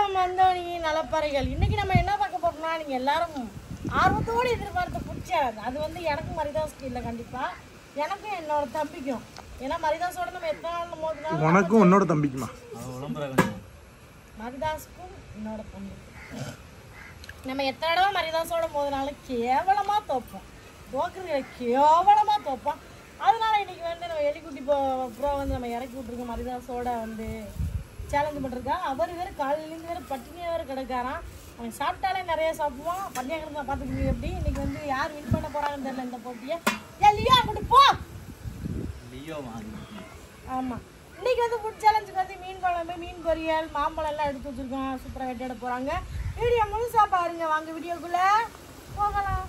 வணக்கம் வந்தோனி நலப்பறைகள் இன்னைக்கு நம்ம என்ன பார்க்க போறோம்னா நீங்க எல்லாரும் ஆர்வத்தோடு எதிர்பார்த்த பிடிச்ச அது வந்து எனக்கும் மரிதாஸ்க்கு இல்லை கண்டிப்பா எனக்கும் என்னோட தம்பிக்கும் ஏன்னா மரிதாஸோட நம்ம எத்தனை நாள் மோதினாலும் உனக்கும் உன்னோட தம்பிக்குமா மரிதாஸுக்கும் என்னோட தம்பிக்கும் நம்ம எத்தனை தடவை மரிதாஸோட மோதினாலும் கேவலமா தோப்போம் தோக்குறதுல கேவலமா தோப்போம் அதனால இன்னைக்கு வந்து நம்ம எலிக்குட்டி ப்ரோ ப்ரோ வந்து நம்ம இறக்கி விட்ருக்கோம் மரிதாஸோட வந்து சேலஞ்சு பண்ணிருக்கா அவர் வேறு காலையிலேருந்து வேறு பட்டினியாக வேறு கிடக்காராம் அவன் சாப்பிட்டாலே நிறைய சாப்பிடுவான் பட்டினியாக தான் பார்த்துக்கிட்டு எப்படி இன்னைக்கு வந்து யார் வின் பண்ண போறாங்கன்னு தெரியல இந்த போட்டியை எல்லையா அங்கிட்டு போ ஆமா இன்னைக்கு வந்து ஃபுட் சேலஞ்சுக்கு வந்து மீன் குழம்பு மீன் பொரியல் மாம்பழம் எல்லாம் எடுத்து வச்சிருக்கோம் சூப்பரா வேட்டையாட போறாங்க வீடியோ முழுசா பாருங்க வாங்க வீடியோக்குள்ள போகலாம்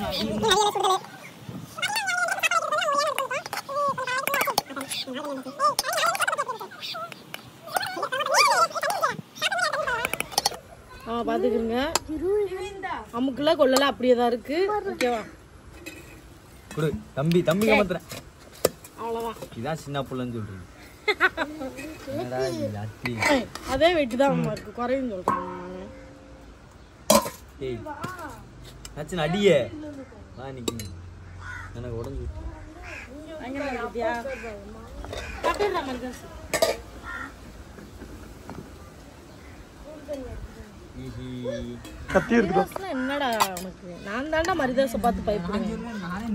ஆ பாத்துக்கிறங்க அமுக்குல கொள்ளல அப்படியே தான் இருக்கு ஓகேவா குடு தம்பி தம்பி கமத்துறேன் அவ்வளவுதான் இதான் சின்ன புள்ளன்னு சொல்றீங்க என்னடா இது அத்தி ஏய், அதே வெயிட் தான் அம்மா இருக்கு குறையும் சொல்றேன் நானு. ஏய் நச்சு அடியே வா நிக்கி எனக்கு உடஞ்சு பயங்கரமா இருக்கியா? சாப்பிட்டுடுறா மருதாசு. ஈஹி கத்தி எடுத்துக்கோ மருதாசுனா என்னடா உனக்கு நான் தாண்டா மரிதாசை பார்த்து பயப்படுவேன்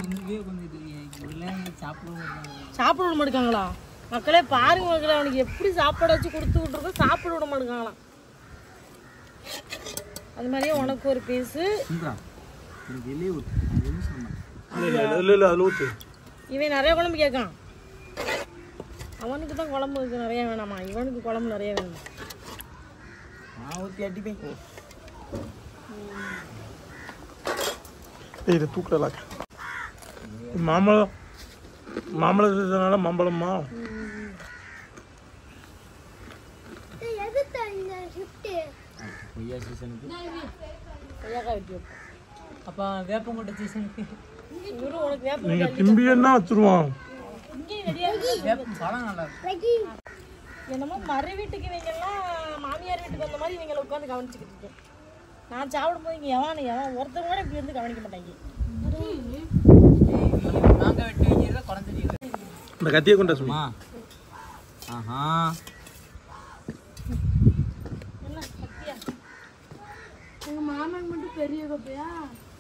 சாப்பிட விட மாட்டாங்களா மக்களே பாருங்க மக்களே அவனுக்கு எப்படி சாப்பாடு வச்சு கொடுத்து விட்டுருக்கோம் சாப்பிட விட மாட்டாங்களாம் அது மாதிரியே உனக்கு ஒரு பீஸு சுந்தரா எனக்கு வெளியே ஊத்து நான் ஒன்றும் சொல்ல மாட்டேன் இல்லை இல்லை இல்லை இல்லை அதில் ஊற்று இவன் நிறைய குழம்பு கேட்கான் அவனுக்கு தான் குழம்பு இருக்கு நிறைய வேணாமா இவனுக்கு குழம்பு நிறைய வேணும் நான் ஊற்றி அடிப்பேன் ஏய் இதை தூக்கலாக்க மாம்பழம் மாம்பழம் சீசனால மாம்பழமா பொய்யா சீசனுக்கு கொய்யாக்காய் வெட்டி வைப்போம் அப்போ வேப்பங்கொட்டை சீசனுக்கு இவரும் உனக்கு வேப்ப நீங்கள் திம்பியன்னா வச்சுருவான் இங்கேயும் ரெடியா இருக்கு பழம் நல்லா இருக்கும் என்னமோ மறு வீட்டுக்கு இவங்கெல்லாம் மாமியார் வீட்டுக்கு வந்த மாதிரி இவங்களை உட்காந்து கவனிச்சுக்கிட்டு இருக்கேன் நான் சாப்பிடும்போது இங்கே எவன் எவன் ஒருத்தர் கூட இப்படி வந்து கவனிக்க மாட்டாங்க நாங்கள் வெட்டி வைக்கிறத குறைஞ்சி இந்த கத்தியை கொண்டா சும்மா ஆஹா என்ன சத்தியா உங்க மாமன் மட்டும் பெரிய கோப்பையா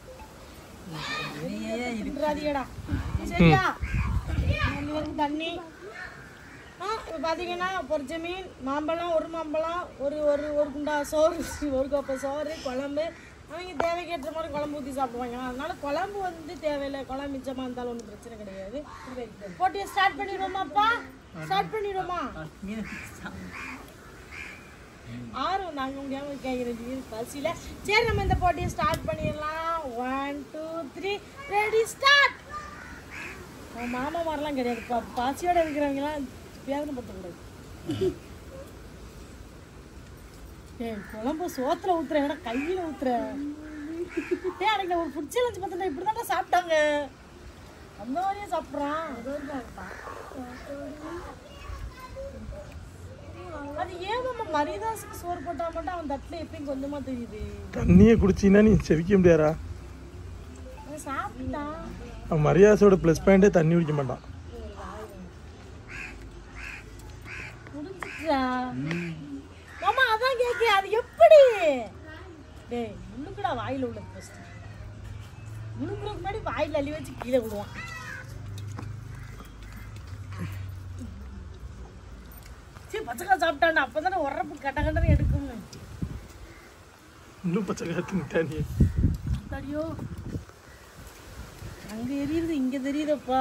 தின்றாதீங்கடா சரியா ரெண்டு பேருக்கு தண்ணி ஆ இப்போ பார்த்தீங்கன்னா பொரிச்ச மீன் மாம்பழம் ஒரு மாம்பழம் ஒரு ஒரு ஒரு குண்டா சோறு ஒரு கோப்பை சோறு குழம்பு அவங்க தேவைக்கேற்ற மாதிரி குழம்பு ஊற்றி சாப்பிடுவாங்க அதனால குழம்பு வந்து தேவையில்லை குழம்பு மிச்சமாக இருந்தாலும் ஒன்றும் பிரச்சனை கிடையாது போட்டியை ஸ்டார்ட் பண்ணிடுவோமாப்பா ஸ்டார்ட் பண்ணிடுவோமா ஆர்வம் தாங்க முடியாம கேட்குறது பசியில் சரி நம்ம இந்த போட்டியை ஸ்டார்ட் பண்ணிடலாம் one two three ready start அவன் மாமா மாதிரிலாம் கிடையாது பா பசியோட இருக்கிறவங்கலாம் வேதனைப்படுத்தக்கூடாது ஏய் குழம்பு சோத்துல ஊத்துற விட கையில ஊத்துற ஏய் அன்னைக்கு நான் ஒரு ஃபுட் சேலஞ்ச் பார்த்தா இப்படி தான் சாப்பிட்டாங்க அந்த மாதிரியே சாப்பிட்றான் அது ஏன் நம்ம மரிதாஸுக்கு சோறு போட்டா மட்டும் அவன் தட்டுல எப்பயும் கொஞ்சமா தெரியுது தண்ணியை குடிச்சின்னா நீ செவிக்க முடியாரா அவன் சாப்பிட்டான் அவன் மரியாதையோட ப்ளஸ் பாயிண்டே தண்ணி குடிக்க மாட்டான் முடிஞ்சிட்டா மாமா அதான் கேட்க அது எப்படி டேய் முழுக்குடா வாயில உள்ள ஃபர்ஸ்ட் முழுங்குறதுக்கு முன்னாடி வாயில அள்ளி வச்சு கீழே விடுவான் சரி பச்சைக்காய் சாப்பிட்டான் அப்பதானே உரப்பு கட்ட கட்டன்னு எடுக்கும்னு இன்னும் பச்சை காத்து நீ அடியோ அங்க எரியுது இங்க தெரியுதப்பா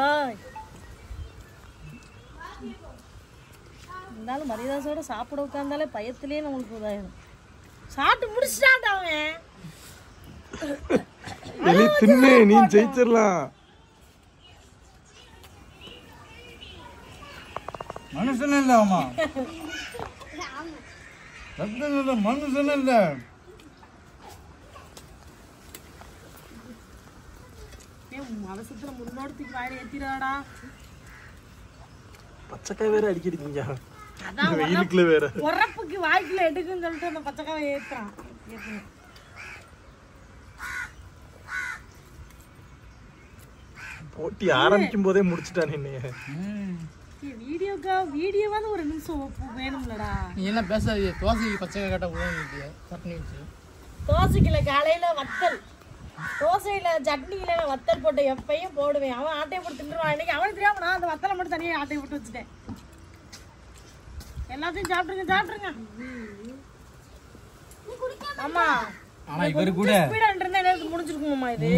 இருந்தாலும் மரியாதாசோட சாப்பிட உட்காந்தாலே பயத்திலே நம்மளுக்கு இதாயிடும் சாப்பிட்டு முடிச்சிட்டான்டா அவன் எலி தின்னு நீ ஜெயிச்சிடலாம் மனுஷன் இல்ல ஆமா ரத்தம் இல்ல மனுஷன் இல்ல ஏய், உன் அவசரத்துல முன்னோடத்துக்கு வாயில ஏத்திடாடா பச்சைக்காய் வேற அடிக்கிறீங்க அதான் இந்த வெயிலுக்குள்ள வேற உரப்புக்கு வாய்க்குள்ள எடுக்குன்னு சொல்லிட்டு அந்த பச்சைக்காவை ஏத்துறான் ஏத்துங்க. போட்டி ஆரம்பிக்கும் போதே முடிச்சுட்டான் என்னைய ம். ஏய், வீடியோக்கா வீடியோவாவது ஒரு நிமிஷம் ஒப்பு வேணும்லடா நீ என்ன பேசாதீங்க தோசைக்கு பச்சை கட்ட உள்ள நிறுத்திய சட்னி வச்சு தோசைக்குல காலையில வத்தல் தோசையில சட்னியில நான் வத்தல் போட்டு எப்பயும் போடுவேன் அவன் ஆட்டையை போட்டு தின்றுவான் இன்னைக்கு அவனுக்கு தெரியாம நான் அந்த வத்தலை மட்டும் தனியாக ஆட்டையை போட்டு வச்சுட்டேன் எல்லாத்தையும் சாப்பிட்டுருங்க சாப்பிட்டுருங்க ஆமா ஆனா இவரு கூட ஸ்பீடா இருந்தா எனக்கு முடிஞ்சிருக்குமாம்மா இது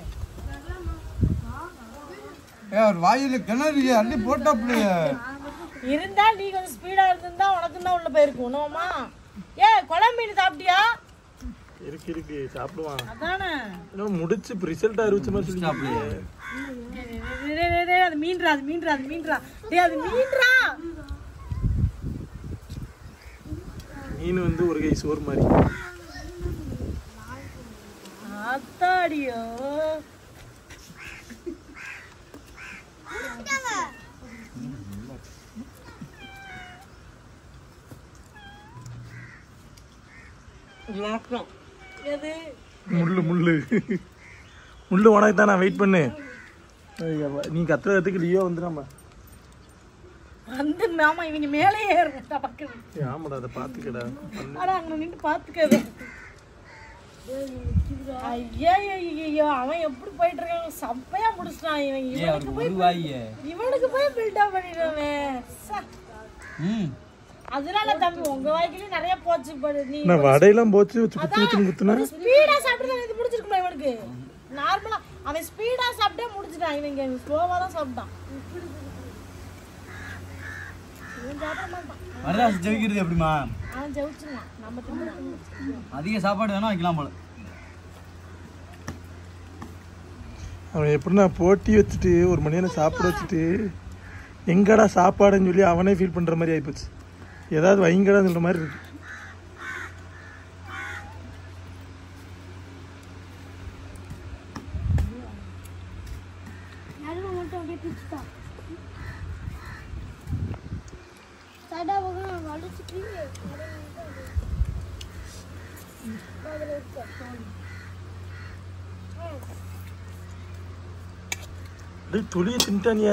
ஏ அவர் வாயில கிணறு அள்ளி போட்டாப்லையே இருந்தா நீ கொஞ்சம் ஸ்பீடா இருந்திருந்தா உனக்கு தான் உள்ள போயிருக்கும் ஒண்ணுமா ஏ குழம்பு மீன் சாப்பிட்டியா இருக்கு இருக்கு சாப்பிடுவான் அதானே இன்னும் முடிச்சு இப்போ ரிசல்ட் அறிவிச்ச மாதிரி சொல்லி டேய், டேய், டேய், டேய், அது மீன்றா அது மீன்றா அது மீன்றா டேய் அது மீன்றா மீன் வந்து ஒரு கை சோறு மாதிரி அத்தாடியோ எது முள்ளு முள்ளு முள்ளு உனக்கு தான் நான் வெயிட் பண்ணு ஐயா, நீ கத்துறதுக்கு லியோ வந்துடாம வந்து மாமா இவங்க மேலே ஏறுங்க பக்கம் ஆமாடா அதை பார்த்துக்கடா ஆனா அங்க நின்று பாத்துக்கது ஐயா ஐயோ அவன் எப்படி போயிட்டு இருக்கான் சப்பையா முடிச்சிட்டான் இவன் ஏ இவனுக்கு அவருக்கு போய் ஒரு வாயே இவனுக்கு போய் பில்டப் பண்ணிடுவானே ச. ம் அதனால தம்பி உங்க வாய்க்குலயும் நிறைய போச்சு படு நீ நான் வடையெல்லாம் போச்சு வச்சு குத்து குத்துன்னு குத்துனா ஸ்பீடா சாப்பிட்டு இது முடிச்சிருக்குமா இவனுக்கு நார்மலா அவன் ஸ்பீடா சாப்பிட்டே முடிச்சிட்டான் இவங்க ஸ்லோவா தான் சாப்பிட்டான் இவன் சாப்பிட மாட்டான் வரதாசு ஜெயிக்கிறது எப்படிமா அவன் ஜெயிச்சிருவான் நம்ம தின்னு அதிக சாப்பாடு வேணா வைக்கலாம் போல அவன் எப்படின்னா போட்டி வச்சுட்டு ஒரு மணி நேரம் சாப்பிட வச்சுட்டு எங்கடா சாப்பாடுன்னு சொல்லி அவனே ஃபீல் பண்ற மாதிரி ஆயிப்போச்சு ஏதாவது வைங்கடான்னு சொல்ற மாதிரி இருக்கு நடுவில் மட்டும் அப்படியே பிடிச்சிட்டான் சடா பக்கம் வலிச்சுட்டு அதில் இருக்கு டேய் தொலியை தின்ட்டானியா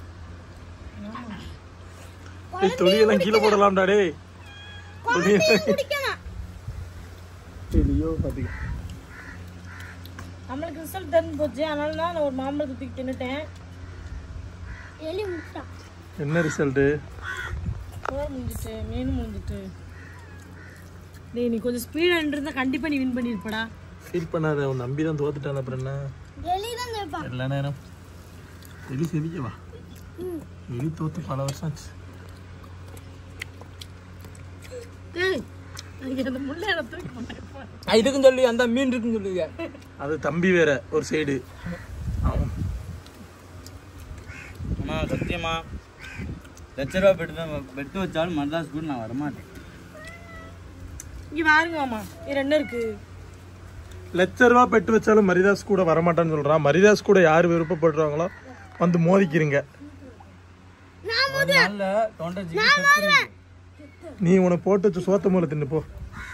டேய் தொலியெல்லாம் கீழே போடலாம்டா டேய் தொலியை- டேய், லியோ பாத்துக்க நம்மளுக்கு ரிசல்ட் தெரிஞ்சு போச்சு அதனால தான் நான் ஒரு மாம்பழத்தை தூக்கி தின்னுட்டேன் எலி முட்டான் என்ன ரிசல்ட்டு சோறு முடிஞ்சிட்டு மீன் முடிஞ்சிட்டு டேய் நீ கொஞ்சம் ஸ்பீடாக இருந்தா கண்டிப்பா நீ வின் பண்ணிருப்படா ஃபீல் பண்ணாத அவன் நம்பி தான் தோத்துட்டான் அப்புறம் என்ன எலி தான் ஜெயிப்பான் எல்லா நேரம் எலி செவிக்கவா எலி தோத்து பல வருஷம் ஆச்சு டேய் எனக்கு அந்த முள்ளை எனக்கு தூக்கி மாட்டேன் இதுக்கும் சொல்லி அந்த மீன் இருக்குன்னு சொல்லுங்க அது தம்பி வேற ஒரு சைடு அம்மா சத்தியமா லட்ச ரூபா பெட்டு தான் பெட்டு வச்சாலும் மர்தாஸ் கூட நான் வரமாட்டேன் இங்க பாருங்க மாமா இது ரெண்டும் இருக்கு லட்ச ரூபா பெட்டு வச்சாலும் மரிதாஸ் கூட வரமாட்டான்னு சொல்றான் மரிதாஸ் கூட யார் விருப்பப்படுறாங்களோ வந்து மோதிக்கிறீங்க ஒரு நாள்ல தொண்டை ஜிக்கி செத்துருது. நீ உனக்கு போட்டு வச்சு சோத்த மூல தின்னு போ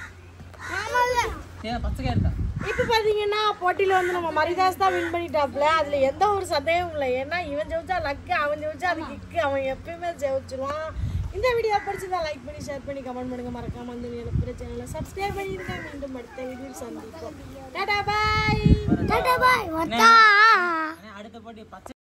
ஏன் பச்சை கேட்டா இப்போ பார்த்தீங்கன்னா போட்டியில் வந்து நம்ம மரிதாஸ் தான் வின் பண்ணிட்டாப்ல அதில் எந்த ஒரு சந்தேகமும் இல்லை ஏன்னா இவன் ஜெயிச்சா லக்கு அவன் ஜெயிச்சா அது கிக்கு அவன் எப்பயுமே ஜெயிச்சிருவான் இந்த வீடியோ பிடிச்சிருந்தா லைக் பண்ணி ஷேர் பண்ணி கமெண்ட் பண்ணுங்க மறக்காம வந்து எனக்கு சேனலை சப்ஸ்கிரைப் பண்ணிருங்க மீண்டும் அடுத்த வீடியோ சந்திப்போம் டாடா பாய் டாடா பாய் வத்தா அடுத்த பாட்டி பச்சை